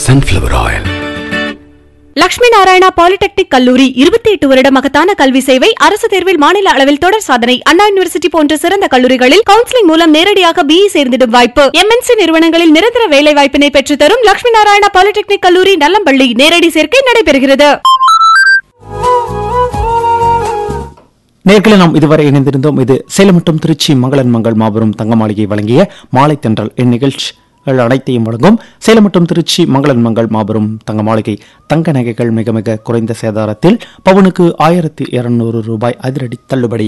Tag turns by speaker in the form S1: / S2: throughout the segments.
S1: sunflower oil.
S2: Lakshmi Narayana polytechnic கல்லூரி இருபத்தி எட்டு வருட மகத்தான கல்வி சேவை அரசு தேர்வில் மாநில அளவில் தொடர் சாதனை அண்ணா யூனிவர்சிட்டி போன்ற சிறந்த கல்லூரிகளில் கவுன்சிலிங் மூலம் நேரடியாக பிஇ சேர்ந்திடும் வாய்ப்பு எம்என்சி நிறுவனங்களில் நிரந்தர வேலை வாய்ப்பினை பெற்றுத்தரும் லட்சுமி நாராயணா பாலிடெக்னிக் கல்லூரி நல்லம்பள்ளி நேரடி சேர்க்கை நடைபெறுகிறது
S3: நேர்களை நாம் இதுவரை இணைந்திருந்தோம் இது சேலம் மற்றும் திருச்சி மங்களன் மங்கள் மாபெரும் தங்க மாளிகை வழங்கிய மாலை தென்றல் இந்நிகழ்ச்சிகள் அனைத்தையும் வழங்கும் சேலம் மற்றும் திருச்சி மங்களன் மங்கள் மாபெரும் தங்க மாளிகை தங்க நகைகள் மிக மிக குறைந்த சேதாரத்தில் பவுனுக்கு ஆயிரத்தி இருநூறு ரூபாய் அதிரடி தள்ளுபடி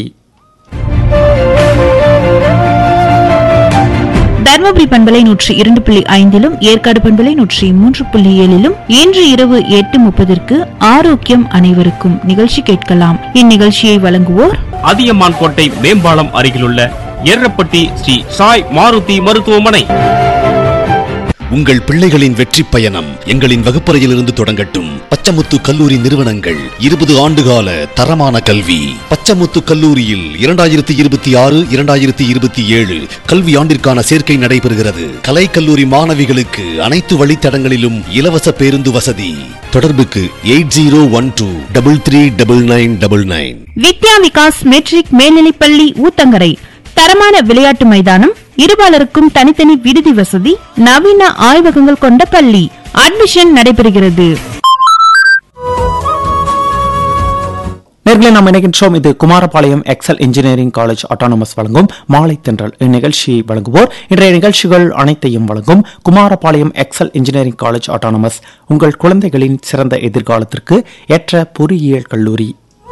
S4: தர்மபுரி பண்பலை நூற்றி இரண்டு புள்ளி ஐந்திலும் ஏற்காடு பண்பலை நூற்றி மூன்று புள்ளி ஏழிலும் இன்று இரவு எட்டு முப்பதற்கு ஆரோக்கியம் அனைவருக்கும் நிகழ்ச்சி கேட்கலாம் இந்நிகழ்ச்சியை வழங்குவோர்
S5: அதியமான் கோட்டை மேம்பாலம் அருகிலுள்ள எர்ரப்பட்டி ஸ்ரீ சாய் மாருதி மருத்துவமனை
S6: உங்கள் பிள்ளைகளின் வெற்றி பயணம் எங்களின் வகுப்பறையிலிருந்து தொடங்கட்டும் பச்சமுத்து கல்லூரி நிறுவனங்கள் இருபது ஆண்டுகால தரமான கல்வி பச்சமுத்து கல்லூரியில் இரண்டாயிரத்தி இருபத்தி ஆறு இரண்டாயிரத்தி இருபத்தி ஏழு கல்வி ஆண்டிற்கான சேர்க்கை நடைபெறுகிறது கலை கல்லூரி மாணவிகளுக்கு அனைத்து வழித்தடங்களிலும் இலவச பேருந்து வசதி தொடர்புக்கு eight zero one two double three double nine double nine
S4: Vidya Vikas matric மேல்நிலைப்பள்ளி ஊத்தங்கரை தரமான விளையாட்டு மைதானம் இருபாலருக்கும் தனித்தனி விடுதி வசதி நவீன ஆய்வகங்கள் கொண்ட பள்ளி அட்மிஷன் நடைபெறுகிறது
S3: நேர்களை நாம் இணைகின்றோம் இது Kumarapalayam Excel engineering college autonomous வழங்கும் மாலை தென்றல் இந்நிகழ்ச்சியை வழங்குவோர் இன்றைய நிகழ்ச்சிகள் அனைத்தையும் வழங்கும் Kumarapalayam Excel engineering college autonomous உங்கள் குழந்தைகளின் சிறந்த எதிர்காலத்திற்கு ஏற்ற பொறியியல் கல்லூரி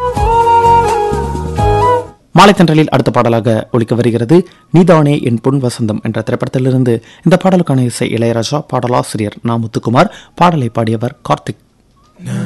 S3: மாலை தென்றலில் அடுத்த பாடலாக ஒலிக்க வருகிறது நீதானே என் பொன் வசந்தம் என்ற திரைப்படத்திலிருந்து இந்த பாடலுக்கான இசை இளையராஜா பாடலாசிரியர் நா முத்துக்குமார் பாடலை பாடியவர் கார்த்திக்